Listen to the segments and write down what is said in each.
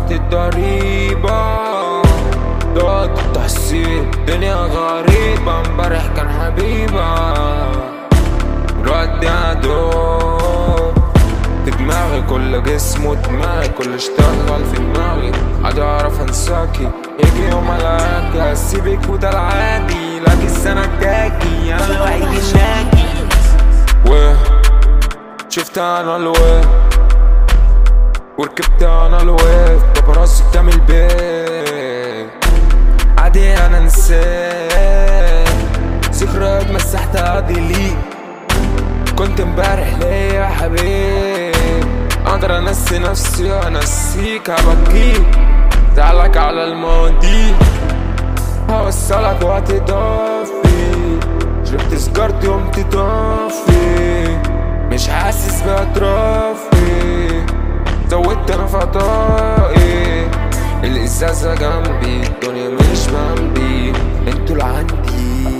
دفعت الضريبة ضغط التحصيل دنيا غريبة امبارح كان حبيبة دلوقتي عدو في دماغي كل جسم ودماغي كل اشتغل في دماغي عادي اعرف انساكي يجي يوم الاقيك هسيبك وده العادي لكن السنة الجاي انا الوحيد الناجي و شفت انا الويف وركبت انا الويف باباراسي بتعمل بيه عادي انا نسيت ذكريات مسحتها ديليت كنت امبارح ليا يا حبيب اقدر انسي نفسي وانسيك هبكيك زعلك على الماضي هوصلك وقت اضافي شربت سجارتي قمت طافي مش حاسس باطرافي زودت انا فضائي الازازة جنبي الدنيا مش جنبي انتوا اللي عندي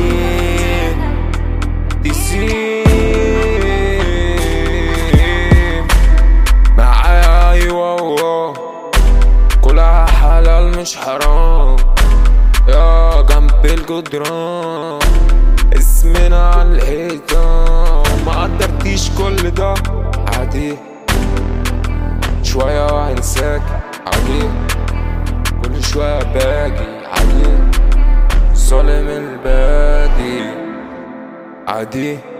تسيم معايا ايوه واو. كلها حلال مش حرام يا جنب الجدران اسمنا على الحيطان ما قدرتيش كل ده عادي شوية وهنساك عادي كل شوية باجي عادي ظالم البادي عادي